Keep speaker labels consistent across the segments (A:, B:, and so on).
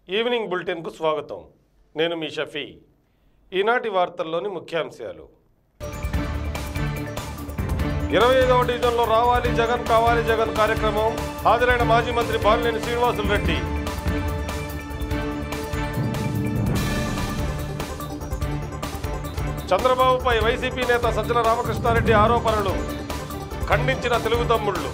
A: Evening బులెటిన్కు స్వాగతం నేను మీ షఫీ ఈనాటి వార్తల్లోని ముఖ్యాంశాలు ఇరవై ఐదవ డివిజన్లో రావాలి జగన్ కావాలి జగన్ కార్యక్రమం హాజరైన మాజీ మంత్రి బాలినేని శ్రీనివాసులు రెడ్డి చంద్రబాబుపై వైసీపీ నేత సజ్జల రామకృష్ణారెడ్డి ఆరోపణలు ఖండించిన తెలుగు తమ్ముళ్ళు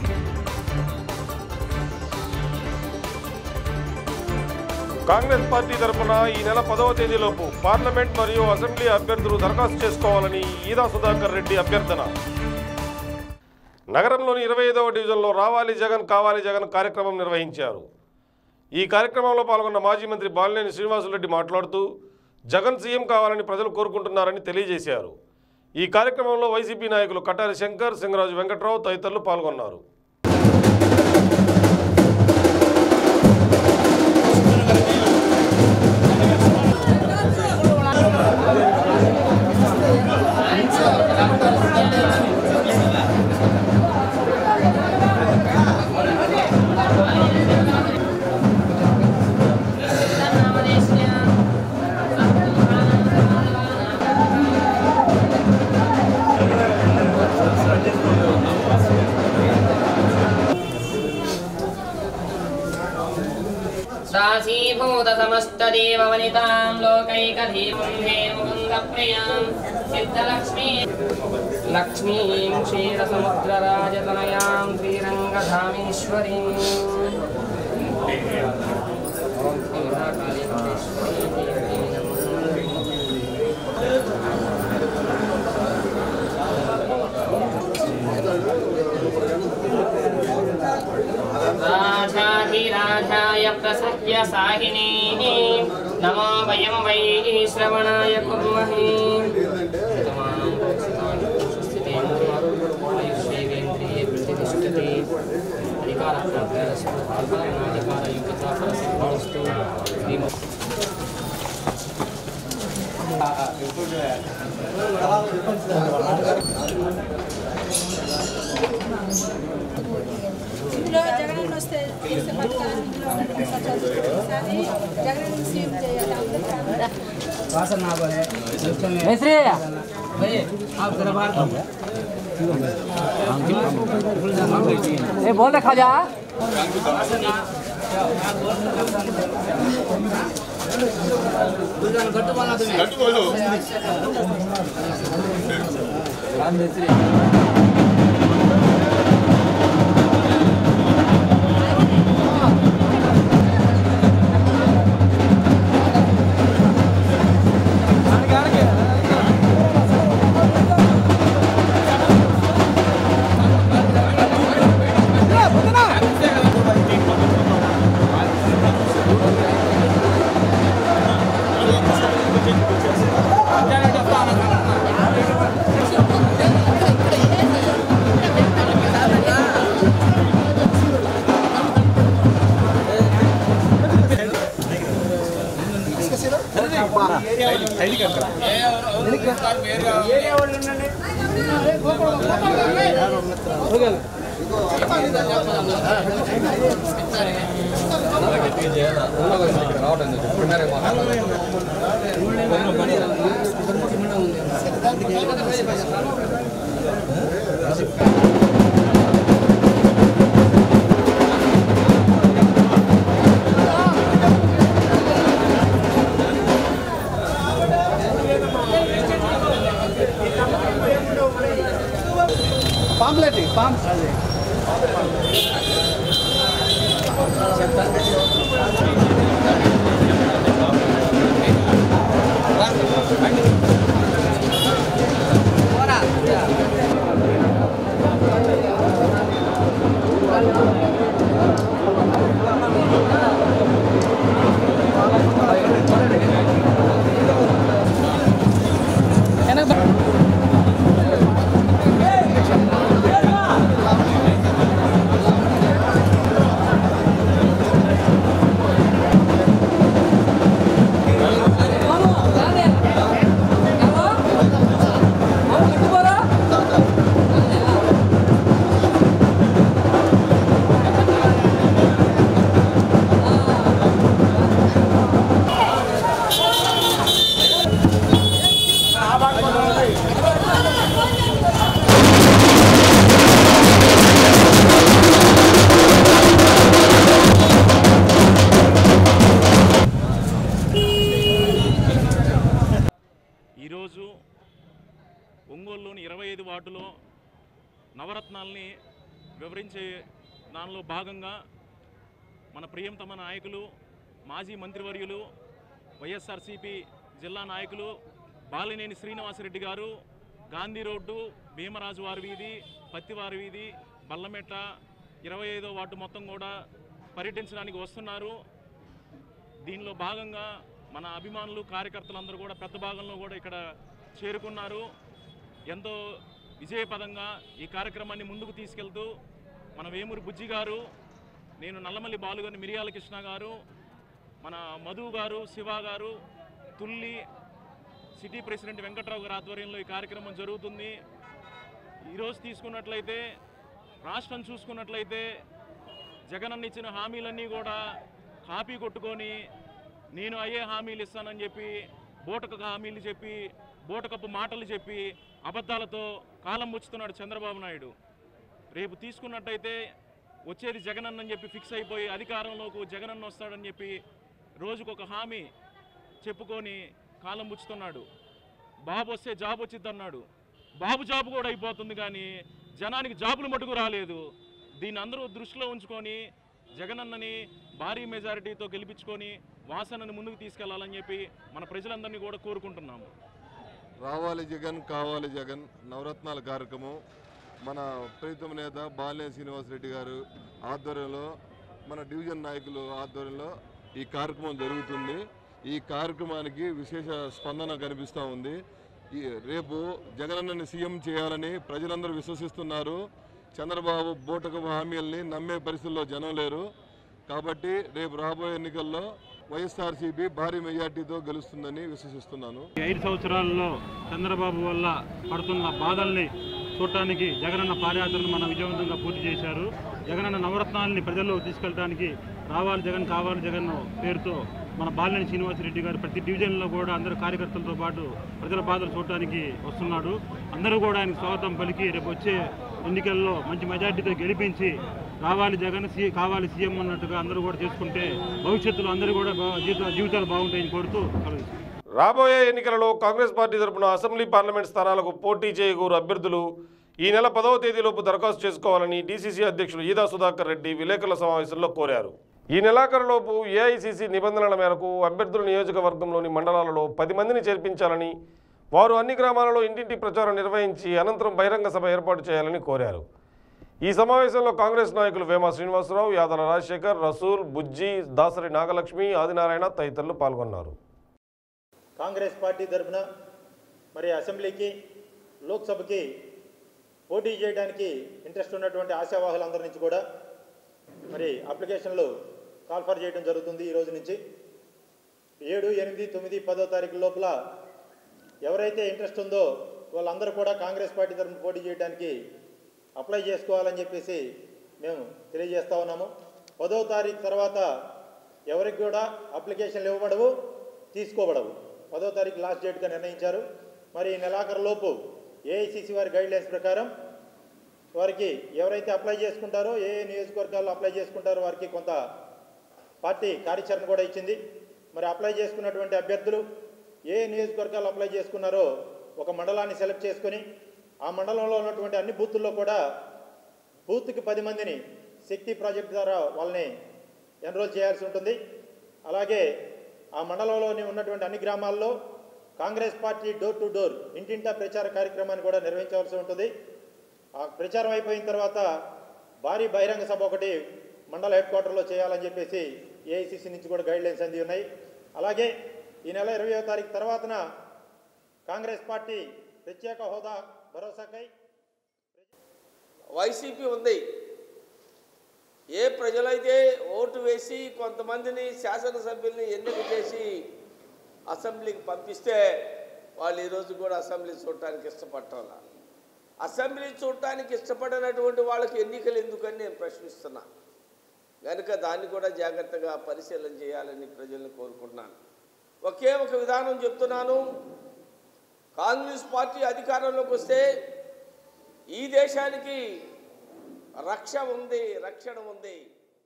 A: కాంగ్రెస్ పార్టీ తరఫున ఈ నెల పదవ తేదీలోపు పార్లమెంట్ మరియు అసెంబ్లీ అభ్యర్థులు దరఖాస్తు చేసుకోవాలని ఈదా సుధాకర్ రెడ్డి అభ్యర్థన నగరంలోని ఇరవై ఐదవ డివిజన్లో రావాలి జగన్ కావాలి జగన్ కార్యక్రమం నిర్వహించారు ఈ కార్యక్రమంలో పాల్గొన్న మాజీ మంత్రి బాలినేని శ్రీనివాసులరెడ్డి మాట్లాడుతూ జగన్ సీఎం కావాలని ప్రజలు కోరుకుంటున్నారని తెలియజేశారు ఈ కార్యక్రమంలో వైసీపీ నాయకులు కటారి శంకర్ సింగరాజు వెంకట్రావు తదితరులు పాల్గొన్నారు
B: सासीभूतसमस्तदेववनितां लोकैकधीमं हे मुकुन्दप्रियां सिद्धलक्ष्मी लक्ष्मीं क्षीरसमुद्रराजतनयां श्रीरङ्गधामेश्वरीम् राजाधिराजाय प्रसह्य साहिनी नमो वयं वै श्रवणाय कुर्महे
C: ఇందులో జగన్ వస్తే చేసే పథకాలు ఇందులో ఉన్నటువంటి సత్యాలు ఈసారి జగన్ సీఎం చేయాలి అందరికీ అందరూ
D: ए बोल रखा जा పాంప్లెట్ పాంప్ అదే
E: వివరించే దానిలో భాగంగా మన ప్రియంతమ నాయకులు మాజీ మంత్రివర్యులు వైఎస్ఆర్సీపీ జిల్లా నాయకులు బాలినేని శ్రీనివాసరెడ్డి గారు గాంధీ రోడ్డు భీమరాజు వారి వీధి పత్తివారి వీధి బల్లమెట్ట ఇరవై ఐదో వార్డు మొత్తం కూడా పర్యటించడానికి వస్తున్నారు దీనిలో భాగంగా మన అభిమానులు కార్యకర్తలందరూ కూడా పెద్ద భాగంలో కూడా ఇక్కడ చేరుకున్నారు ఎంతో విజయపదంగా ఈ కార్యక్రమాన్ని ముందుకు తీసుకెళ్తూ మన వేమూరి బుజ్జి గారు నేను నల్లమల్లి బాలుగారి మిరియాల కృష్ణ గారు మన మధు గారు శివ గారు తుల్లి సిటీ ప్రెసిడెంట్ వెంకట్రావు గారి ఆధ్వర్యంలో ఈ కార్యక్రమం జరుగుతుంది ఈరోజు తీసుకున్నట్లయితే రాష్ట్రం చూసుకున్నట్లయితే జగనన్న ఇచ్చిన హామీలన్నీ కూడా కాపీ కొట్టుకొని నేను అయ్యే హామీలు ఇస్తానని చెప్పి బూటక హామీలు చెప్పి బూటకప్పు మాటలు చెప్పి అబద్ధాలతో కాలం ముచ్చుతున్నాడు చంద్రబాబు నాయుడు రేపు తీసుకున్నట్టయితే వచ్చేది జగనన్న అని చెప్పి ఫిక్స్ అయిపోయి అధికారంలోకి జగనన్న వస్తాడని చెప్పి రోజుకొక హామీ చెప్పుకొని కాలం ముచ్చుతున్నాడు బాబు వస్తే జాబ్ వచ్చిద్ది అన్నాడు బాబు జాబ్ కూడా అయిపోతుంది కానీ జనానికి జాబులు మటుకు రాలేదు దీన్ని అందరూ దృష్టిలో ఉంచుకొని జగనన్నని భారీ మెజారిటీతో గెలిపించుకొని వాసనని ముందుకు తీసుకెళ్లాలని చెప్పి మన ప్రజలందరినీ కూడా కోరుకుంటున్నాము
F: రావాలి జగన్ కావాలి జగన్ నవరత్నాల కార్యక్రమం మన ప్రీతమ నేత బాలినేని శ్రీనివాసరెడ్డి గారు ఆధ్వర్యంలో మన డివిజన్ నాయకులు ఆధ్వర్యంలో ఈ కార్యక్రమం జరుగుతుంది ఈ కార్యక్రమానికి విశేష స్పందన కనిపిస్తూ ఉంది ఈ రేపు జగనన్నని సీఎం చేయాలని ప్రజలందరూ విశ్వసిస్తున్నారు చంద్రబాబు బూటక హామీల్ని నమ్మే పరిస్థితుల్లో జనం లేరు కాబట్టి రేపు రాబోయే ఎన్నికల్లో వైఎస్ఆర్సీపీ భారీ మెజార్టీతో గెలుస్తుందని విశ్వసిస్తున్నాను
G: ఈ ఐదు సంవత్సరాల్లో చంద్రబాబు వల్ల పడుతున్న బాధల్ని చూడటానికి జగనన్న పాదయాత్రను మనం విజయవంతంగా పూర్తి చేశారు జగనన్న నవరత్నాలని ప్రజల్లో తీసుకెళ్ళడానికి రావాలి జగన్ కావాలి జగన్ పేరుతో మన బాలినేని శ్రీనివాసరెడ్డి గారు ప్రతి డివిజన్లో కూడా అందరు కార్యకర్తలతో పాటు ప్రజల బాధలు చూడటానికి వస్తున్నాడు అందరూ కూడా ఆయనకు స్వాగతం పలికి రేపు వచ్చే ఎన్నికల్లో మంచి మెజార్టీతో గెలిపించి రావాలి జగన్ సీ కావాలి సీఎం అన్నట్టుగా అందరూ కూడా చేసుకుంటే భవిష్యత్తులో అందరూ కూడా బా- జీవిత జీవితాలు బాగుంటాయని కోరుతూ కలుగుతుంది
A: రాబోయే ఎన్నికలలో కాంగ్రెస్ పార్టీ తరపున అసెంబ్లీ పార్లమెంట్ స్థానాలకు పోటీ చేయగోరు అభ్యర్థులు ఈ నెల పదవ తేదీలోపు దరఖాస్తు చేసుకోవాలని డీసీసీ అధ్యక్షులు ఈదా సుధాకర్ రెడ్డి విలేకరుల సమావేశంలో కోరారు ఈ నెలాఖరులోపు ఏఐసీసీ నిబంధనల మేరకు అభ్యర్థుల నియోజకవర్గంలోని మండలాలలో పది మందిని చేర్పించాలని వారు అన్ని గ్రామాలలో ఇంటింటి ప్రచారం నిర్వహించి అనంతరం బహిరంగ సభ ఏర్పాటు చేయాలని కోరారు ఈ సమావేశంలో కాంగ్రెస్ నాయకులు వేమ శ్రీనివాసరావు యాదల రాజశేఖర్ రసూల్ బుజ్జి దాసరి నాగలక్ష్మి ఆదినారాయణ తదితరులు పాల్గొన్నారు
H: కాంగ్రెస్ పార్టీ తరఫున మరి అసెంబ్లీకి లోక్సభకి పోటీ చేయడానికి ఇంట్రెస్ట్ ఉన్నటువంటి ఆశావాహులందరి నుంచి కూడా మరి అప్లికేషన్లు కాల్ఫర్ చేయడం జరుగుతుంది ఈ రోజు నుంచి ఏడు ఎనిమిది తొమ్మిది పదో తారీఖు లోపల ఎవరైతే ఇంట్రెస్ట్ ఉందో వాళ్ళందరూ కూడా కాంగ్రెస్ పార్టీ తరఫున పోటీ చేయడానికి అప్లై చేసుకోవాలని చెప్పేసి మేము తెలియజేస్తా ఉన్నాము పదో తారీఖు తర్వాత ఎవరికి కూడా అప్లికేషన్లు ఇవ్వబడవు తీసుకోబడవు పదో తారీఖు లాస్ట్ డేట్గా నిర్ణయించారు మరి ఈ నెలాఖరు లోపు ఏఐసిసి వారి గైడ్లైన్స్ ప్రకారం వారికి ఎవరైతే అప్లై చేసుకుంటారో ఏ ఏ నియోజకవర్గాల్లో అప్లై చేసుకుంటారో వారికి కొంత పార్టీ కార్యాచరణ కూడా ఇచ్చింది మరి అప్లై చేసుకున్నటువంటి అభ్యర్థులు ఏ నియోజకవర్గాలు అప్లై చేసుకున్నారో ఒక మండలాన్ని సెలెక్ట్ చేసుకొని ఆ మండలంలో ఉన్నటువంటి అన్ని బూతుల్లో కూడా బూత్కి పది మందిని శక్తి ప్రాజెక్ట్ ద్వారా వాళ్ళని ఎన్రోల్ చేయాల్సి ఉంటుంది అలాగే ఆ మండలంలోని ఉన్నటువంటి అన్ని గ్రామాల్లో Congress party door to door ఇంటింటా ప్రచార కార్యక్రమాన్ని కూడా నిర్వహించవలసి ఉంటుంది ఆ ప్రచారం అయిపోయిన తర్వాత భారీ బహిరంగ సభ ఒకటి మండల హెడ్ క్వార్టర్లో చేయాలని చెప్పేసి ఏఐసిసి నుంచి కూడా గైడ్ లైన్స్ అంది ఉన్నాయి అలాగే ఈ నెల ఇరవయో తారీఖు తర్వాతన కాంగ్రెస్ పార్టీ ప్రత్యేక హోదా భరోసాకై
I: వైసీపీ ఉంది ఏ ప్రజలైతే ఓటు వేసి కొంతమందిని శాసనసభ్యుల్ని ఎన్నిక చేసి అసెంబ్లీకి పంపిస్తే వాళ్ళు ఈరోజు కూడా అసెంబ్లీ చూడటానికి ఇష్టపడటం అసెంబ్లీ చూడటానికి ఇష్టపడినటువంటి వాళ్ళకి ఎన్నికలు ఎందుకని నేను ప్రశ్నిస్తున్నా కనుక దాన్ని కూడా జాగ్రత్తగా పరిశీలన చేయాలని ప్రజల్ని కోరుకుంటున్నాను ఒకే ఒక విధానం చెప్తున్నాను కాంగ్రెస్ పార్టీ అధికారంలోకి వస్తే ఈ దేశానికి రక్ష ఉంది రక్షణ ఉంది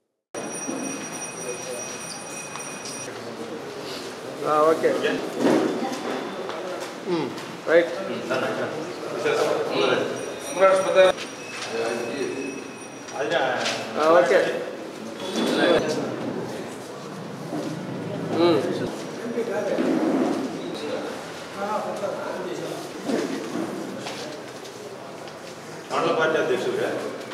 J: ఓకే రైట్ ఓకే ఉమ్.
A: మండల పార్టీ అధ్యక్షుడిగా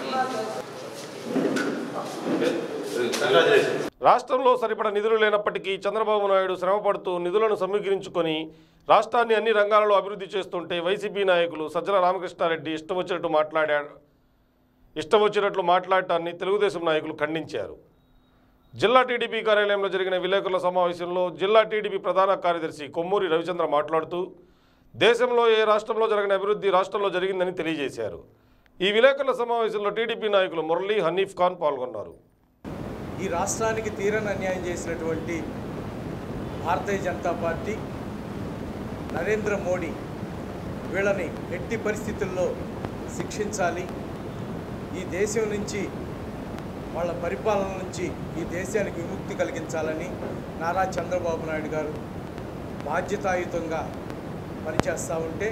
A: రాష్ట్రంలో సరిపడ నిధులు లేనప్పటికీ చంద్రబాబు నాయుడు శ్రమపడుతూ నిధులను సమీకరించుకొని రాష్ట్రాన్ని అన్ని రంగాలలో అభివృద్ధి చేస్తుంటే వైసీపీ నాయకులు సజ్జల రామకృష్ణారెడ్డి ఇష్టం వచ్చినట్టు మాట్లాడాడు ఇష్టం వచ్చినట్లు మాట్లాడటాన్ని తెలుగుదేశం నాయకులు ఖండించారు జిల్లా టీడీపీ కార్యాలయంలో జరిగిన విలేకరుల సమావేశంలో జిల్లా టీడీపీ ప్రధాన కార్యదర్శి కొమ్మూరి రవిచంద్ర మాట్లాడుతూ దేశంలో ఏ రాష్ట్రంలో జరిగిన అభివృద్ధి రాష్ట్రంలో జరిగిందని తెలియజేశారు ఈ విలేకరుల సమావేశంలో టీడీపీ నాయకులు మురళీ హనీఫ్ ఖాన్ పాల్గొన్నారు
K: ఈ రాష్ట్రానికి తీరని అన్యాయం చేసినటువంటి భారతీయ జనతా పార్టీ నరేంద్ర మోడీ వీళ్ళని ఎట్టి పరిస్థితుల్లో శిక్షించాలి ఈ దేశం నుంచి వాళ్ళ పరిపాలన నుంచి ఈ దేశానికి విముక్తి కలిగించాలని నారా చంద్రబాబు నాయుడు గారు బాధ్యతాయుతంగా పనిచేస్తూ ఉంటే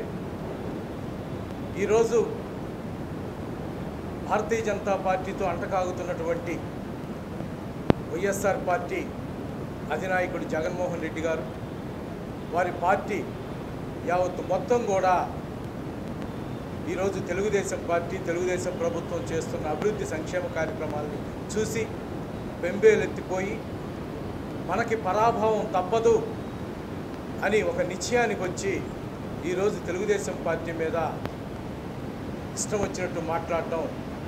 K: ఈరోజు భారతీయ జనతా పార్టీతో అంటకాగుతున్నటువంటి వైఎస్ఆర్ పార్టీ అధినాయకుడు జగన్మోహన్ రెడ్డి గారు వారి పార్టీ యావత్తు మొత్తం కూడా ఈరోజు తెలుగుదేశం పార్టీ తెలుగుదేశం ప్రభుత్వం చేస్తున్న అభివృద్ధి సంక్షేమ కార్యక్రమాలను చూసి బెంబేలెత్తిపోయి మనకి పరాభవం తప్పదు అని ఒక నిశ్చయానికి వచ్చి ఈరోజు తెలుగుదేశం పార్టీ మీద ఇష్టం వచ్చినట్టు మాట్లాడటం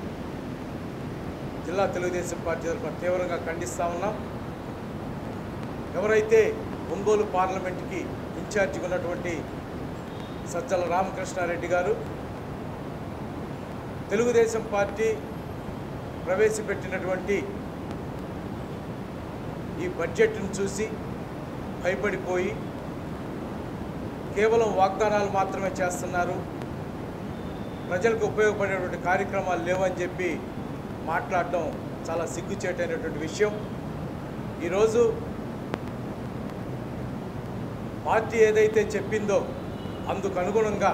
K: జిల్లా తెలుగుదేశం పార్టీ తరఫున తీవ్రంగా ఖండిస్తూ ఉన్నాం ఎవరైతే ఒంగోలు పార్లమెంట్కి ఇన్ఛార్జిగా ఉన్నటువంటి సజ్జల రామకృష్ణారెడ్డి గారు తెలుగుదేశం పార్టీ ప్రవేశపెట్టినటువంటి ఈ బడ్జెట్ను చూసి భయపడిపోయి కేవలం వాగ్దానాలు మాత్రమే చేస్తున్నారు ప్రజలకు ఉపయోగపడేటువంటి కార్యక్రమాలు లేవని చెప్పి మాట్లాడడం చాలా సిగ్గుచేటైనటువంటి విషయం ఈరోజు పార్టీ ఏదైతే చెప్పిందో అందుకు అనుగుణంగా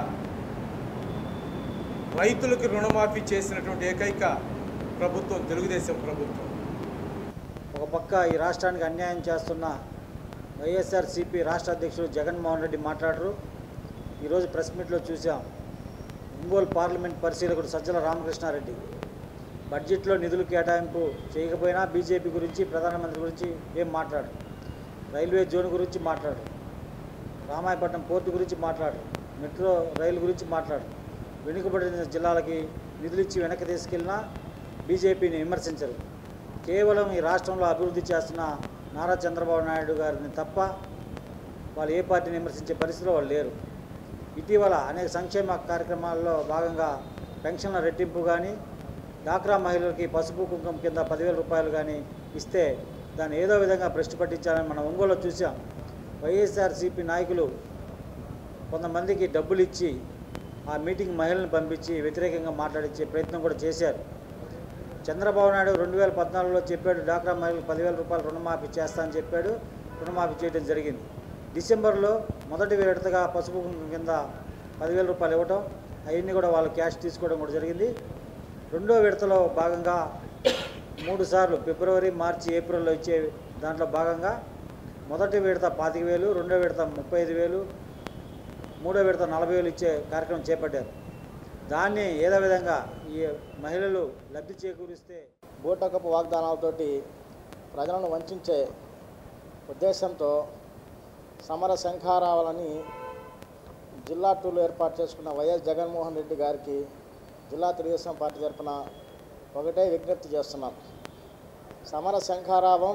K: రైతులకు రుణమాఫీ చేసినటువంటి ఏకైక ప్రభుత్వం తెలుగుదేశం ప్రభుత్వం
L: ఒక పక్క ఈ రాష్ట్రానికి అన్యాయం చేస్తున్న వైఎస్ఆర్సీపీ రాష్ట్ర అధ్యక్షుడు జగన్మోహన్ రెడ్డి మాట్లాడరు ఈరోజు ప్రెస్ మీట్లో చూసాం ఒంగోలు పార్లమెంట్ పరిశీలకుడు సజ్జల రామకృష్ణారెడ్డి బడ్జెట్లో నిధులు కేటాయింపు చేయకపోయినా బీజేపీ గురించి ప్రధానమంత్రి గురించి ఏం మాట్లాడు రైల్వే జోన్ గురించి మాట్లాడు రామాయపట్నం పోర్టు గురించి మాట్లాడు మెట్రో రైలు గురించి మాట్లాడు వెనుకబడిన జిల్లాలకి నిధులు ఇచ్చి వెనక్కి తీసుకెళ్ళినా బీజేపీని విమర్శించరు కేవలం ఈ రాష్ట్రంలో అభివృద్ధి చేస్తున్న నారా చంద్రబాబు నాయుడు గారిని తప్ప వాళ్ళు ఏ పార్టీని విమర్శించే పరిస్థితిలో వాళ్ళు లేరు ఇటీవల అనేక సంక్షేమ కార్యక్రమాల్లో భాగంగా పెన్షన్ల రెట్టింపు కానీ డాక్రా మహిళలకి పసుపు కుంకుమ కింద పదివేల రూపాయలు కానీ ఇస్తే దాన్ని ఏదో విధంగా భ్రష్టు పట్టించాలని మనం ఒంగోలులో చూసాం వైఎస్ఆర్సీపీ నాయకులు కొంతమందికి డబ్బులు ఇచ్చి ఆ మీటింగ్ మహిళలను పంపించి వ్యతిరేకంగా మాట్లాడించే ప్రయత్నం కూడా చేశారు చంద్రబాబు నాయుడు రెండు వేల పద్నాలుగులో చెప్పాడు డాక్రా మహిళలకు పదివేల రూపాయలు రుణమాఫీ చేస్తా అని చెప్పాడు రుణమాఫీ చేయడం జరిగింది డిసెంబర్లో మొదటి విడతగా పసుపు కుంకుమ కింద పదివేల రూపాయలు ఇవ్వటం అవన్నీ కూడా వాళ్ళు క్యాష్ తీసుకోవడం కూడా జరిగింది రెండో విడతలో భాగంగా మూడు సార్లు ఫిబ్రవరి మార్చి ఏప్రిల్లో ఇచ్చే దాంట్లో భాగంగా మొదటి విడత పాతిక వేలు రెండో విడత ముప్పై ఐదు వేలు మూడో విడత నలభై వేలు ఇచ్చే కార్యక్రమం చేపట్టారు దాన్ని ఏదో విధంగా ఈ మహిళలు లబ్ధి చేకూరిస్తే
M: బూటకపు వాగ్దానాలతోటి ప్రజలను వంచే ఉద్దేశంతో సమర శంఖారావాలని జిల్లా టూర్లో ఏర్పాటు చేసుకున్న వైఎస్ జగన్మోహన్ రెడ్డి గారికి జిల్లా తెలుగుదేశం పార్టీ తరఫున ఒకటే విజ్ఞప్తి చేస్తున్నాం సమర శంఖారావం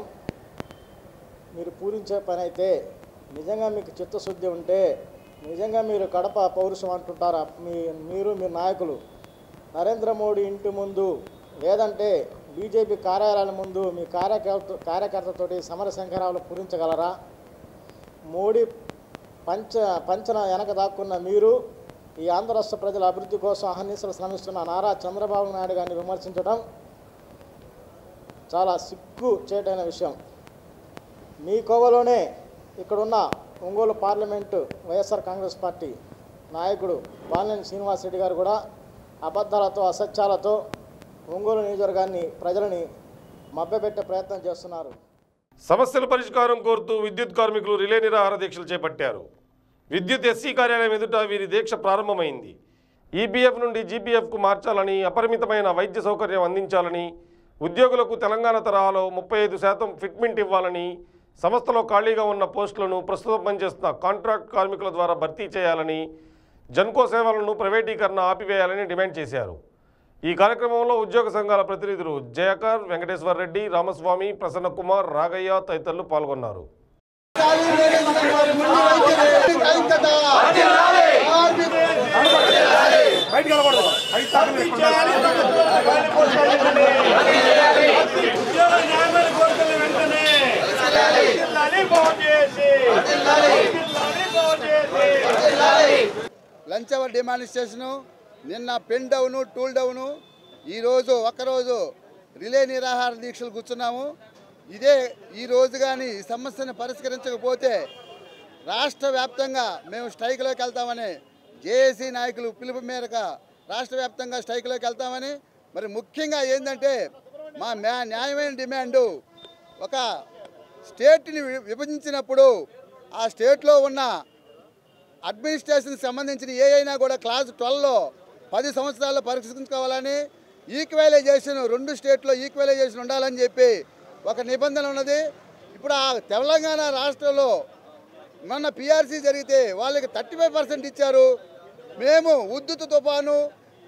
M: మీరు పూరించే పని అయితే నిజంగా మీకు చిత్తశుద్ధి ఉంటే నిజంగా మీరు కడప పౌరుషం అంటుంటారా మీ మీరు మీ నాయకులు నరేంద్ర మోడీ ఇంటి ముందు లేదంటే బీజేపీ కార్యాలయాల ముందు మీ కార్యకర్త కార్యకర్తతోటి సమర శంకరాలు పూరించగలరా మోడీ పంచ పంచన వెనక దాక్కున్న మీరు ఈ ఆంధ్ర రాష్ట్ర ప్రజల అభివృద్ధి కోసం అహర్నిశలు శ్రమిస్తున్న నారా చంద్రబాబు నాయుడు గారిని విమర్శించడం చాలా సిగ్గు చేయటైన విషయం మీ కోవలోనే ఇక్కడున్న Ongole parliament YSR Congress party నాయకుడు బాలినేని శ్రీనివాసరెడ్డి గారు కూడా అబద్ధాలతో అసత్యాలతో ఒంగోలు నియోజకవర్గాన్ని ప్రజలని మభ్యపెట్టే ప్రయత్నం చేస్తున్నారు
A: సమస్యల పరిష్కారం కోరుతూ విద్యుత్ కార్మికులు రిలే నిరాహార దీక్షలు చేపట్టారు విద్యుత్ ఎస్సీ కార్యాలయం ఎదుట వీరి దీక్ష ప్రారంభమైంది ఈపీఎఫ్ నుండి జీపీఎఫ్కు మార్చాలని అపరిమితమైన వైద్య సౌకర్యం అందించాలని ఉద్యోగులకు తెలంగాణ తరహాలో ముప్పై ఐదు శాతం ఫిట్మెంట్ ఇవ్వాలని సంస్థలో ఖాళీగా ఉన్న పోస్టులను ప్రస్తుతం పనిచేస్తున్న కాంట్రాక్ట్ కార్మికుల ద్వారా భర్తీ చేయాలని జన్కో సేవలను ప్రైవేటీకరణ ఆపివేయాలని డిమాండ్ చేశారు ఈ కార్యక్రమంలో ఉద్యోగ సంఘాల ప్రతినిధులు జయకర్ వెంకటేశ్వర రెడ్డి రామస్వామి ప్రసన్న కుమార్ రాగయ్య తదితరులు పాల్గొన్నారు
N: లంచ్ అవర్ డిమానిస్ట్రేషను నిన్న పెన్ డౌను టూల్ డౌను ఈరోజు ఒక్కరోజు రిలే నిరాహార దీక్షలు కూర్చున్నాము ఇదే ఈ రోజు కానీ ఈ సమస్యను పరిష్కరించకపోతే రాష్ట్ర వ్యాప్తంగా మేము స్ట్రైక్లోకి వెళ్తామని జేఏసీ నాయకులు పిలుపు మేరకు రాష్ట్ర వ్యాప్తంగా స్ట్రైక్లోకి వెళ్తామని మరి ముఖ్యంగా ఏంటంటే మా న్యా న్యాయమైన డిమాండు ఒక స్టేట్ని వి- విభజించినప్పుడు ఆ స్టేట్లో ఉన్న అడ్మినిస్ట్రేషన్కి సంబంధించిన ఏ అయినా కూడా క్లాస్ ట్వెల్వ్లో పది సంవత్సరాల్లో పరిష్కరించుకోవాలని ఈక్వలైజేషన్ రెండు స్టేట్లో ఈక్వలైజేషన్ ఉండాలని చెప్పి ఒక నిబంధన ఉన్నది ఇప్పుడు ఆ తెలంగాణ రాష్ట్రంలో మొన్న పిఆర్సీ జరిగితే వాళ్ళకి థర్టీ ఫైవ్ పర్సెంట్ ఇచ్చారు మేము ఉద్దుత్ తుఫాను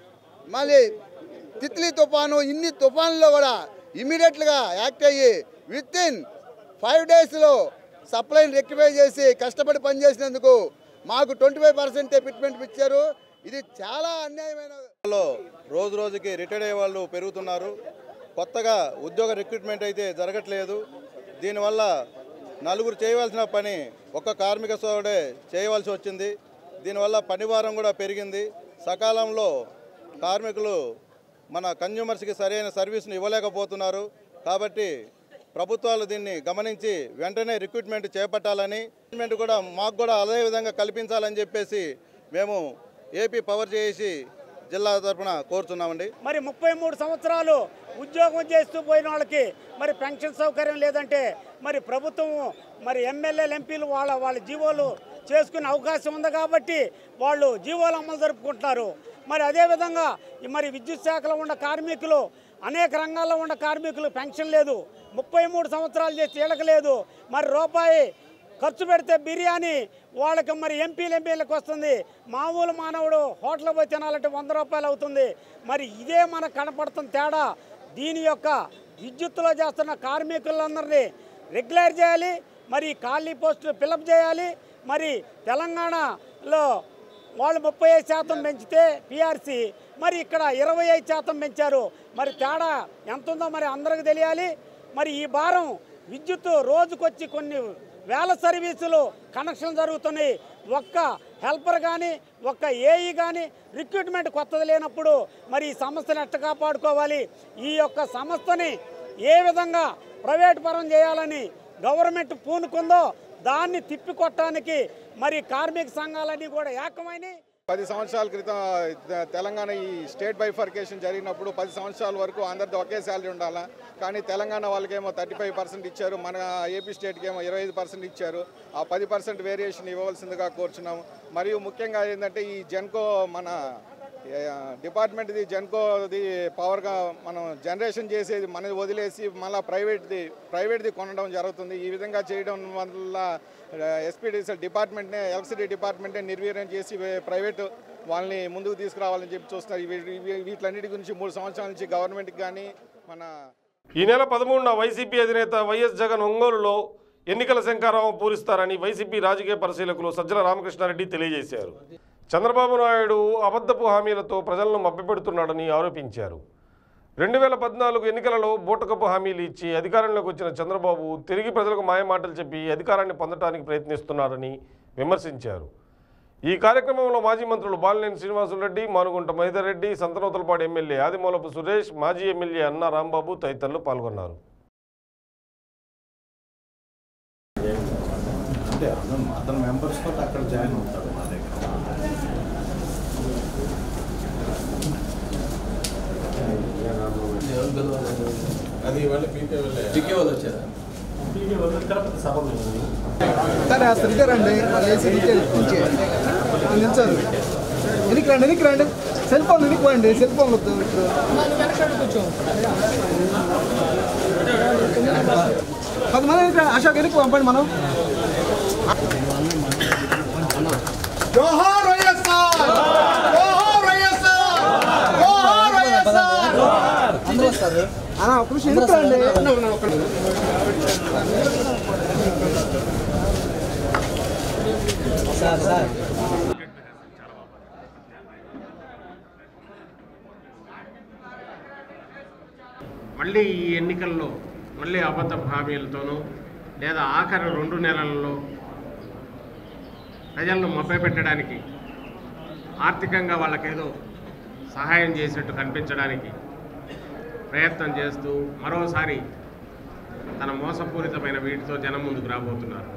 N: మళ్ళీ తిత్లీ తుఫాను ఇన్ని తుఫాన్లో కూడా ఇమీడియట్గా యాక్ట్ అయ్యి విత్ ఇన్ ఫైవ్ డేస్లో సప్లైని రెక్టిఫై చేసి కష్టపడి పనిచేసినందుకు మాకు ట్వంటీ ఫైవ్ పర్సెంట్ ఫిట్మెంట్ ఇచ్చారు ఇది చాలా అన్యాయమైన
O: లో రోజు రోజుకి రిటైర్డ్ అయ్యే వాళ్ళు పెరుగుతున్నారు కొత్తగా ఉద్యోగ రిక్రూట్మెంట్ అయితే జరగట్లేదు దీనివల్ల నలుగురు చేయవలసిన పని ఒక్క కార్మిక సోదరుడే చేయవలసి వచ్చింది దీనివల్ల పని భారం కూడా పెరిగింది సకాలంలో కార్మికులు మన కన్జ్యూమర్స్కి సరైన సర్వీస్ను ఇవ్వలేకపోతున్నారు కాబట్టి ప్రభుత్వాలు దీన్ని గమనించి వెంటనే రిక్రూట్మెంట్ చేపట్టాలని రిక్రూట్మెంట్ కూడా మాకు కూడా అదే విధంగా కల్పించాలని చెప్పేసి మేము ఏపీ పవర్ చేసి జిల్లా తరఫున కోరుతున్నామండి
P: మరి ముప్పై మూడు సంవత్సరాలు ఉద్యోగం చేస్తూ పోయిన వాళ్ళకి మరి పెన్షన్ సౌకర్యం లేదంటే మరి ప్రభుత్వం మరి ఎమ్మెల్యేలు ఎంపీలు వాళ్ళ వాళ్ళ జీవోలు చేసుకునే అవకాశం ఉంది కాబట్టి వాళ్ళు జీవోలు అమలు జరుపుకుంటున్నారు మరి అదేవిధంగా ఈ మరి విద్యుత్ శాఖలో ఉన్న కార్మికులు అనేక రంగాల్లో ఉన్న కార్మికులు పెన్షన్ లేదు ముప్పై మూడు సంవత్సరాలు చేసి వీళ్ళకి లేదు మరి రూపాయి ఖర్చు పెడితే బిర్యానీ వాళ్ళకి మరి ఎంపీలు ఎంపీలకు వస్తుంది మామూలు మానవుడు హోటల్ పోయి తినాలంటే వంద రూపాయలు అవుతుంది మరి ఇదే మనకు కనపడుతున్న తేడా దీని యొక్క విద్యుత్తులో చేస్తున్న కార్మికులందరినీ రెగ్యులర్ చేయాలి మరి ఖాళీ పోస్టులు ఫిలప్ చేయాలి మరి తెలంగాణలో వాళ్ళు ముప్పై ఐదు శాతం పెంచితే పిఆర్సీ మరి ఇక్కడ ఇరవై ఐదు శాతం పెంచారు మరి తేడా ఎంత ఉందో మరి అందరికి తెలియాలి మరి ఈ భారం విద్యుత్ రోజుకొచ్చి కొన్ని వేల సర్వీసులు కనెక్షన్ జరుగుతున్నాయి ఒక్క హెల్పర్ కానీ ఒక్క ఏఈ కానీ రిక్రూట్మెంట్ కొత్తది లేనప్పుడు మరి ఈ సంస్థను ఎట్ట కాపాడుకోవాలి ఈ యొక్క సంస్థని ఏ విధంగా ప్రైవేట్ పరం చేయాలని గవర్నమెంట్ పూనుకుందో దాన్ని తిప్పికొట్టడానికి మరి కార్మిక సంఘాలన్నీ కూడా ఏకమైనవి
Q: పది సంవత్సరాల క్రితం తె- తెలంగాణ ఈ స్టేట్ బైఫర్కేషన్ జరిగినప్పుడు పది సంవత్సరాల వరకు అందరితో ఒకే శాలరీ ఉండాలా కానీ తెలంగాణ వాళ్ళకేమో థర్టీ ఫైవ్ పర్సెంట్ ఇచ్చారు మన ఏపీ స్టేట్కి ఏమో ఇరవై ఐదు పర్సెంట్ ఇచ్చారు ఆ పది పర్సెంట్ వేరియేషన్ ఇవ్వవలసిందిగా కోరుచున్నాము మరియు ముఖ్యంగా ఏంటంటే ఈ జెన్కో మన ఏ, డిపార్ట్మెంట్ది జెన్కోది పవర్గా మనం జనరేషన్ చేసేది మనది వదిలేసి మళ్ళీ ప్రైవేట్ది ప్రైవేట్ది కొనడం జరుగుతుంది ఈ విధంగా చేయడం వల్ల ఎస్పీడీసీ డిపార్ట్మెంట్నే ఎలక్ట్రిసిటీ డిపార్ట్మెంటే నిర్వీర్యం చేసి వే- ప్రైవేట్ వాళ్ళని ముందుకు తీసుకురావాలని చెప్పి చూస్తున్నారు ఇవి- ఇవి- వీటిలన్నిటి గురించి మూడు సంవత్సరాల నుంచి గవర్నమెంట్కి కానీ మన
A: ఈ నెల పదమూడున వైసీపీ అధినేత వైఎస్ జగన్ ఒంగోలులో ఎన్నికల శంకారావం పూరిస్తారని వైసీపీ రాజకీయ పరిశీలకులు సజ్జల రామకృష్ణారెడ్డి తెలియజేశారు చంద్రబాబు నాయుడు అబద్ధపు హామీలతో ప్రజలను మభ్యపెడుతున్నాడని ఆరోపించారు రెండు వేల పద్నాలుగు ఎన్నికలలో బూటకపు హామీలు ఇచ్చి అధికారంలోకి వచ్చిన చంద్రబాబు తిరిగి ప్రజలకు మాయమాటలు చెప్పి అధికారాన్ని పొందడానికి ప్రయత్నిస్తున్నారని విమర్శించారు ఈ కార్యక్రమంలో మాజీ మంత్రులు బాలినేని శ్రీనివాసులరెడ్డి మానుగుంట మహిదర్ రెడ్డి సంతనోతలపాడు ఎమ్మెల్యే ఆదిమూలపు సురేష్ మాజీ ఎమ్మెల్యే అన్నా రాంబాబు తదితరులు పాల్గొన్నారు
R: అంటే అతను అతని మెంబర్స్ తోటి అక్కడ జాయిన్ అవుతాడు మా దగ్గర
S: Yeah,
J: అది వాళ్ళు పీకే వాళ్ళే పీకే వాళ్ళు వచ్చారా పీకే వాళ్ళు తిరుపతి సభ
D: సరే అసలు ఇదే రండి వేసి నిల్చోరు ఎనికి రండి ఎనికి రండి సెల్ ఫోన్ ఎనికి పోండి సెల్ ఫోన్ వద్దు ఇప్పుడు పది మంది ఎనికి రండి. అశోక్ ఎనికి పంపండి మనం
N: జోహార్ వైఎస్ఆర్ జోహార్ వైఎస్ఆర్ జోహార్ వైఎస్ఆర్
D: అందరూ వస్తారు అన్న ఒక నిమిషం ఎనికి రండి సార్ సార్
S: మళ్ళీ ఈ ఎన్నికల్లో మళ్ళీ అబద్ధ హామీలతోనూ లేదా ఆఖరి రెండు నెలల్లో ప్రజలను మభ్యపెట్టడానికి ఆర్థికంగా వాళ్ళకేదో సహాయం చేసినట్టు కనిపించడానికి ప్రయత్నం చేస్తూ మరోసారి తన మోసపూరితమైన వీటితో జనం ముందుకు రాబోతున్నారు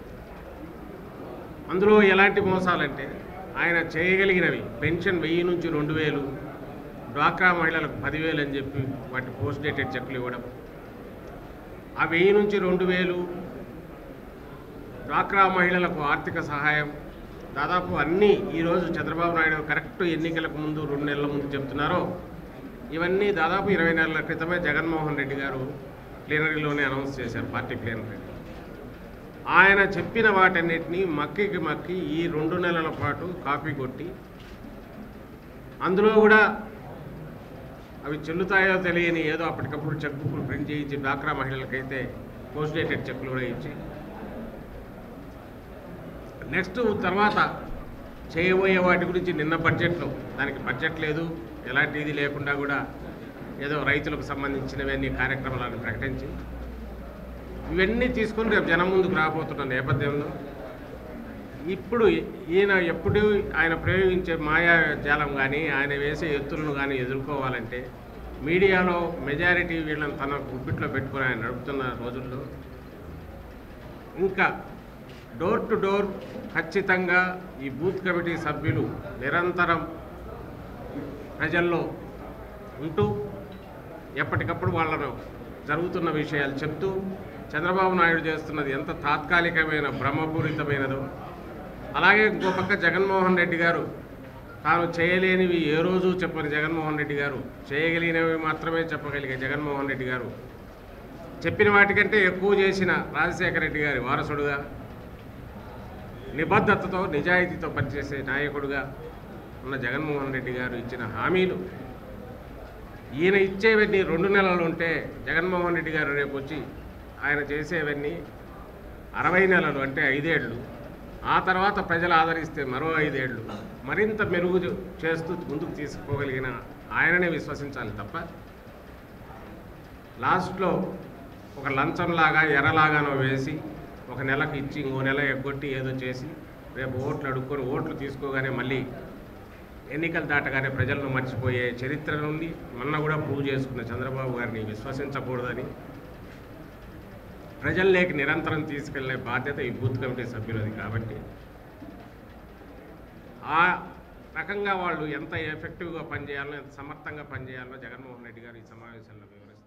S: అందులో ఎలాంటి మోసాలంటే ఆయన చేయగలిగినవి పెన్షన్ వెయ్యి నుంచి రెండు వేలు డ్వాక్రా మహిళలకు పదివేలు అని చెప్పి వాటి పోస్ట్ డేటెడ్ చెక్లు ఇవ్వడం ఆ వెయ్యి నుంచి రెండు వేలు డ్వాక్రా మహిళలకు ఆర్థిక సహాయం దాదాపు అన్నీ ఈరోజు చంద్రబాబు నాయుడు కరెక్ట్ ఎన్నికలకు ముందు రెండు నెలల ముందు చెప్తున్నారో ఇవన్నీ దాదాపు ఇరవై నెలల క్రితమే జగన్మోహన్ రెడ్డి గారు ప్లీనరీలోనే అనౌన్స్ చేశారు పార్టీ ప్లీనరీ ఆయన చెప్పిన వాటన్నిటినీ మక్కికి మక్కి ఈ రెండు నెలల పాటు కాపీ కొట్టి అందులో కూడా అవి చెల్లుతాయో తెలియని ఏదో అప్పటికప్పుడు చెక్ బుక్లు ప్రింట్ చేయించి డ్వాక్రా మహిళలకైతే పోస్ట్ డేటెడ్ చెక్లు కూడా ఇచ్చి నెక్స్ట్ తర్వాత చేయబోయే వాటి గురించి నిన్న బడ్జెట్లో దానికి బడ్జెట్ లేదు ఎలాంటి ఇది లేకుండా కూడా ఏదో రైతులకు సంబంధించినవన్నీ కార్యక్రమాలను ప్రకటించి ఇవన్నీ తీసుకొని రేపు జనం ముందుకు రాబోతున్న నేపథ్యంలో ఇప్పుడు ఈయన ఎప్పుడు ఆయన ప్రయోగించే మాయా జాలం కానీ ఆయన వేసే ఎత్తులను కానీ ఎదుర్కోవాలంటే మీడియాలో మెజారిటీ వీళ్ళని తన గుప్పిట్లో పెట్టుకుని ఆయన నడుపుతున్న రోజుల్లో ఇంకా డోర్ టు డోర్ ఖచ్చితంగా ఈ బూత్ కమిటీ సభ్యులు నిరంతరం ప్రజల్లో ఉంటూ ఎప్పటికప్పుడు వాళ్ళను జరుగుతున్న విషయాలు చెప్తూ చంద్రబాబు నాయుడు చేస్తున్నది ఎంత తాత్కాలికమైన భ్రమపూరితమైనదో అలాగే ఇంకో పక్క జగన్మోహన్ రెడ్డి గారు తాను చేయలేనివి ఏ రోజు చెప్పని జగన్మోహన్ రెడ్డి గారు చేయగలిగినవి మాత్రమే చెప్పగలిగే జగన్మోహన్ రెడ్డి గారు చెప్పిన వాటికంటే ఎక్కువ చేసిన రాజశేఖర రెడ్డి గారి వారసుడుగా నిబద్ధతతో నిజాయితీతో పనిచేసే నాయకుడుగా ఉన్న జగన్మోహన్ రెడ్డి గారు ఇచ్చిన హామీలు ఈయన ఇచ్చేవన్నీ రెండు నెలలు ఉంటే జగన్మోహన్ రెడ్డి గారు రేపు వచ్చి ఆయన చేసేవన్నీ అరవై నెలలు అంటే ఐదేళ్ళు ఆ తర్వాత ప్రజలు ఆదరిస్తే మరో ఐదేళ్ళు మరింత మెరుగు చేస్తూ ముందుకు తీసుకోగలిగిన ఆయననే విశ్వసించాలి తప్ప లాస్ట్లో ఒక లంచంలాగా ఎర్రలాగానో వేసి ఒక నెలకు ఇచ్చి ఇంకో నెల ఎగ్గొట్టి ఏదో చేసి రేపు ఓట్లు అడుక్కొని ఓట్లు తీసుకోగానే మళ్ళీ ఎన్నికలు దాటగానే ప్రజలను మర్చిపోయే చరిత్ర నుండి మొన్న కూడా ప్రూవ్ చేసుకున్న చంద్రబాబు గారిని విశ్వసించకూడదని ప్రజల్లోకి నిరంతరం తీసుకెళ్లే బాధ్యత ఈ బూత్ కమిటీ సభ్యులది కాబట్టి ఆ రకంగా వాళ్ళు ఎంత ఎఫెక్టివ్గా పనిచేయాలో ఎంత సమర్థంగా పనిచేయాలో జగన్మోహన్ రెడ్డి గారు ఈ సమావేశంలో వివరిస్తారు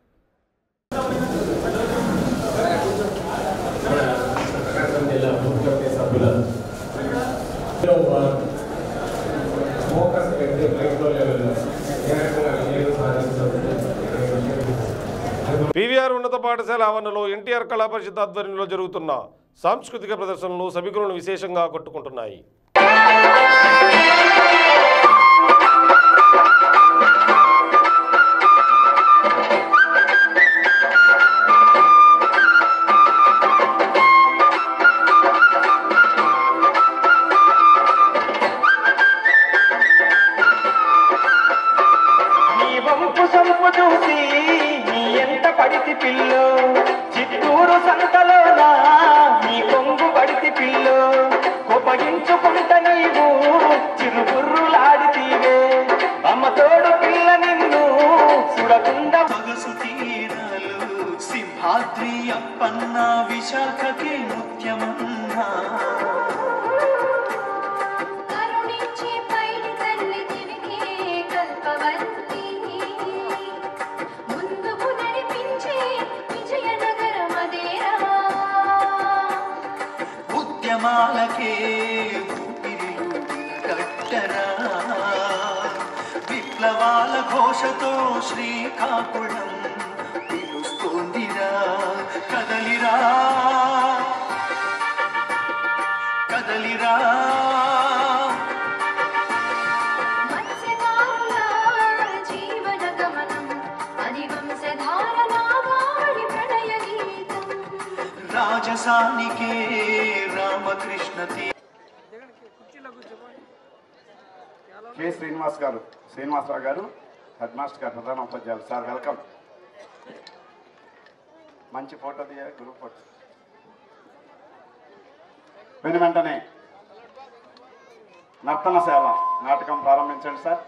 J: ప్రకాశం జిల్లా బూత్ కమిటీ సభ్యుల ఫోకస్ పెట్టి మైక్రో లెవెల్లో ఏ రకంగా విజయం సాధించారు
A: పీవీఆర్ ఉన్నత పాఠశాల ఆవరణలో ఎన్టీఆర్ కళా పరిషత్ ఆధ్వర్యంలో జరుగుతున్న సాంస్కృతిక ప్రదర్శనలు సభికులను విశేషంగా కొట్టుకుంటున్నాయి
T: నీ వంపు సంపు చూసి నీ ఎంత పడితి పిల్లు చిత్తూరు సంతలోన నీ కొంగు పడితి పిల్లు కోపగించుకుంట నీవు చిరుబుర్రులాడితీవే అమ్మ తోడు పిల్ల నిన్ను సుడకుండా
U: సొగసు తీరాలు సింహాద్రి అప్పన్న విశాఖకి ముత్యమన్నా
V: కరుణించే పైడి తల్లి తిరిగే కల్పవంతి
U: ఉద్యమాలకే ఊపిరిలు కట్టరా విప్లవాల ఘోషతో శ్రీకాకుళం పిలుస్తోందిరా కదలిరా కదలిరా
B: జీవన గమనం అది వంశధారలా వాడి ప్రణయ గీతం
U: రాజసానికే రామకృష్ణ తీ
V: కె శ్రీనివాస్ గారు శ్రీనివాసరావు గారు హెడ్ మాస్టర్ గారు ప్రధాన ఉపాధ్యాయులు సార్ వెల్కమ్ మంచి ఫోటో దియ గ్రూప్ ఫోటో వెను వెంటనే నర్తన సేవ నాటకం ప్రారంభించండి సార్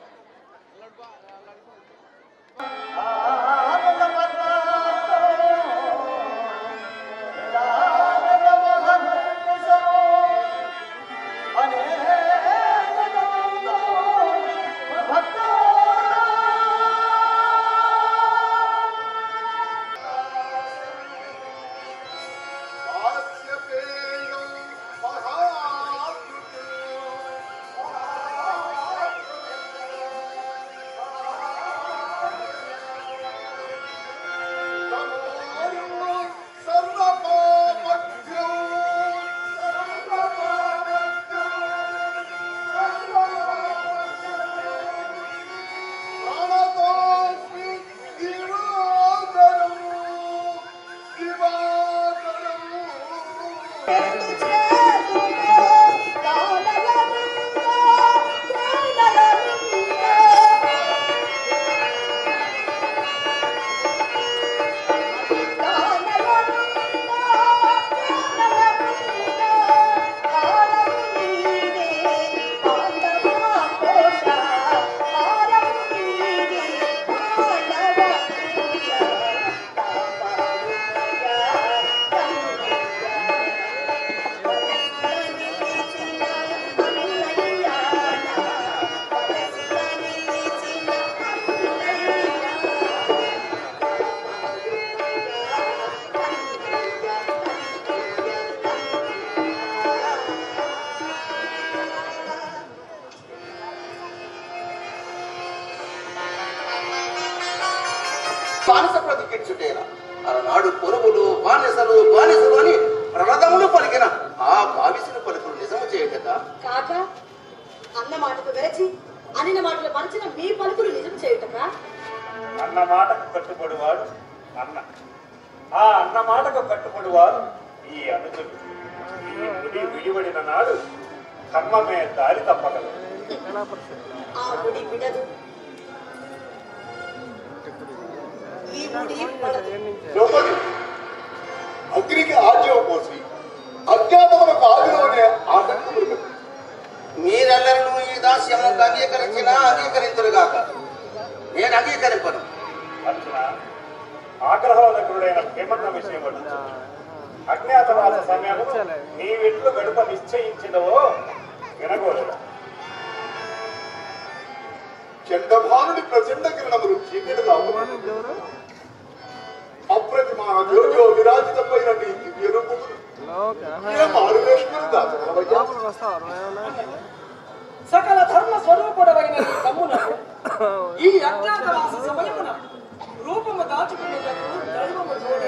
W: బానిస బ్రతికించుటేలా అలనాడు పొరుగులు బానిసలు బానిసలు అని ప్రణదములు పలికిన ఆ బావిసిన పలుకులు నిజము చేయట
X: కాక అన్న మాటకు వెరచి అనిన మాటలు మరచిన మీ పలుకులు నిజం చేయుటక
Y: అన్న మాటకు కట్టుబడివాడు అన్న ఆ అన్న మాటకు కట్టుబడివాడు ఈ అనుజుడు ఈ గుడి విడివడిన నాడు కర్మమే దారి తప్పగలదు
X: ఆ గుడి విడదు ఈ గుడి పడదు
W: ద్రౌపది అగ్నికి ఆజ్యం పోసి అజ్ఞాతములకు ఆదిలోనే ఆసక్తి మీరెల్లరూ ఈ దాస్యముకు అంగీకరించినా అంగీకరించరుగాక నేను అంగీకరింపను
Y: అర్జున ఆగ్రహోదకుడైన భీమన్న విషయం అడుగు అజ్ఞాతవాస సమయము నీ వెట్లు గడుప నిశ్చయించినవో వినగోరు
W: చండభానుడి ప్రచండ కిరణములు చీకటి అప్రతిమాన జ్యోతిలో విరాజితమైన నీ దివ్య రూపములు ఏ మారువేషములు దాచగలవయ్యా?
Z: సకల ధర్మ స్వరూపుడవైన నీ తమ్మునకు ఈ అజ్ఞాతవాస సమయమున రూపము దాచుకున్నటకు దైవము తోడే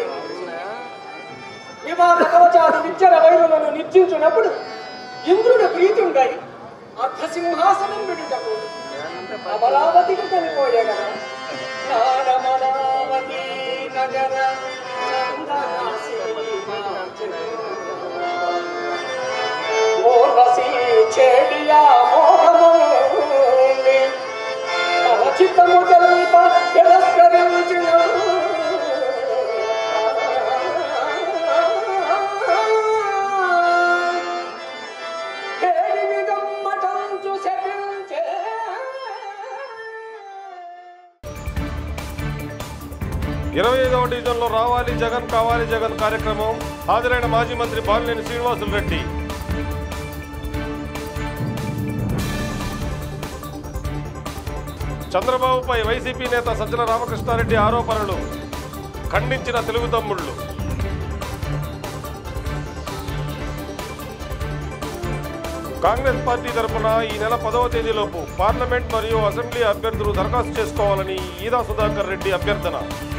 Z: వివాద కవచాది విద్యల వైరులను నిర్జించున్నప్పుడు ఇంద్రుడు ప్రీతుండై అర్ధ సింహాసనం విడుటకు అమరావతికి చనిపోయేగల నారమరావతి నగర ఓర్వశి చెడియా మోహముని అవచితము తెలుప తిరస్కరించిన హేడిమి గమ్మటంచు శపించే
A: ఇరవై ఐదవ డివిజన్లో రావాలి జగన్ కావాలి జగన్ కార్యక్రమం హాజరైన మాజీ మంత్రి బాలినేని శ్రీనివాసులు రెడ్డి చంద్రబాబుపై వైసీపీ నేత సజ్జల రామకృష్ణారెడ్డి ఆరోపణలు ఖండించిన తెలుగు తమ్ముళ్ళు కాంగ్రెస్ పార్టీ తరఫున ఈ నెల పదవ తేదీలోపు పార్లమెంట్ మరియు అసెంబ్లీ అభ్యర్థులు దరఖాస్తు చేసుకోవాలని ఈదా సుధాకర్ రెడ్డి అభ్యర్థన